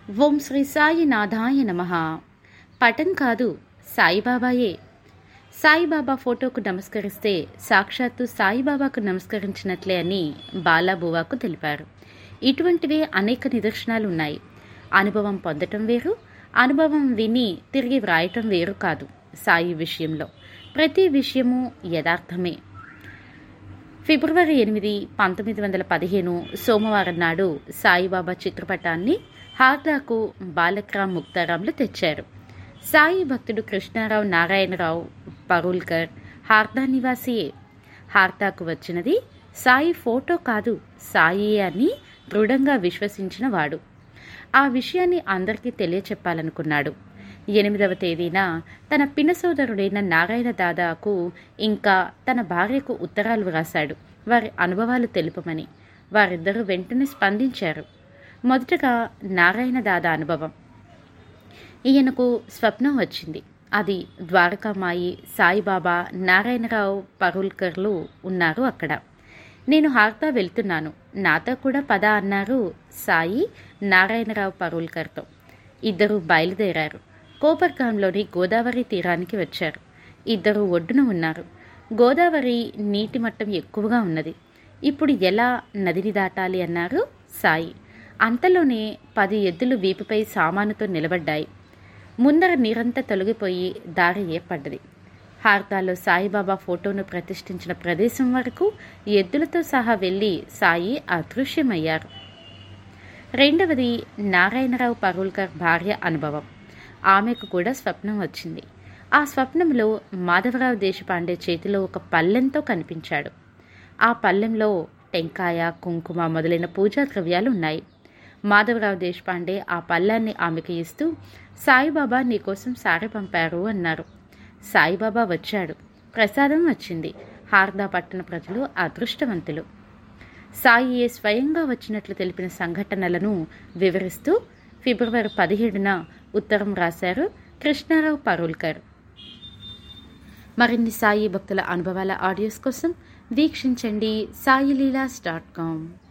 ఓం శ్రీ సాయినాథాయ నమ పటం కాదు సాయిబాబాయే సాయిబాబా ఫోటోకు నమస్కరిస్తే సాక్షాత్తు సాయిబాబాకు నమస్కరించినట్లే అని బాలాబువాకు తెలిపారు ఇటువంటివే అనేక నిదర్శనాలు ఉన్నాయి అనుభవం పొందటం వేరు అనుభవం విని తిరిగి వ్రాయటం వేరు కాదు సాయి విషయంలో ప్రతి విషయము యథార్థమే ఫిబ్రవరి ఎనిమిది పంతొమ్మిది వందల పదిహేను సోమవారం నాడు సాయిబాబా చిత్రపటాన్ని హార్దాకు బాలక్రామ్ ముక్తారాంలు తెచ్చారు సాయి భక్తుడు కృష్ణారావు నారాయణరావు పరుల్కర్ హార్దా నివాసియే హార్దాకు వచ్చినది సాయి ఫోటో కాదు సాయి అని దృఢంగా విశ్వసించిన వాడు ఆ విషయాన్ని అందరికీ తెలియచెప్పాలనుకున్నాడు ఎనిమిదవ తేదీన తన పిన సోదరుడైన నారాయణ దాదాకు ఇంకా తన భార్యకు ఉత్తరాలు వ్రాశాడు వారి అనుభవాలు తెలుపమని వారిద్దరూ వెంటనే స్పందించారు మొదటగా నారాయణ దాదా అనుభవం ఈయనకు స్వప్నం వచ్చింది అది ద్వారకామాయి సాయిబాబా నారాయణరావు పరుల్కర్లు ఉన్నారు అక్కడ నేను హార్తా వెళ్తున్నాను నాతో కూడా పద అన్నారు సాయి నారాయణరావు పరుల్కర్తో ఇద్దరు బయలుదేరారు కోపర్గాంలోని గోదావరి తీరానికి వచ్చారు ఇద్దరు ఒడ్డున ఉన్నారు గోదావరి నీటి మట్టం ఎక్కువగా ఉన్నది ఇప్పుడు ఎలా నదిని దాటాలి అన్నారు సాయి అంతలోనే పది ఎద్దులు వీపుపై సామానుతో నిలబడ్డాయి ముందర నీరంతా తొలగిపోయి దారి ఏర్పడ్డది హార్తాలో సాయిబాబా ఫోటోను ప్రతిష్ఠించిన ప్రదేశం వరకు ఎద్దులతో సహా వెళ్ళి సాయి అదృశ్యమయ్యారు రెండవది నారాయణరావు పరుల్కర్ భార్య అనుభవం ఆమెకు కూడా స్వప్నం వచ్చింది ఆ స్వప్నంలో మాధవరావు దేశపాండే చేతిలో ఒక పల్లెంతో కనిపించాడు ఆ పల్లెంలో టెంకాయ కుంకుమ మొదలైన పూజా ద్రవ్యాలు ఉన్నాయి మాధవరావు దేశపాండే ఆ పళ్ళాన్ని ఆమెకు ఇస్తూ సాయిబాబా నీకోసం సారె పంపారు అన్నారు సాయిబాబా వచ్చాడు ప్రసాదం వచ్చింది హార్దా పట్టణ ప్రజలు అదృష్టవంతులు సాయియే స్వయంగా వచ్చినట్లు తెలిపిన సంఘటనలను వివరిస్తూ ఫిబ్రవరి పదిహేడున ఉత్తరం రాశారు కృష్ణారావు పరుల్కర్ మరిన్ని సాయి భక్తుల అనుభవాల ఆడియోస్ కోసం వీక్షించండి సాయిలీలాస్ డాట్ కామ్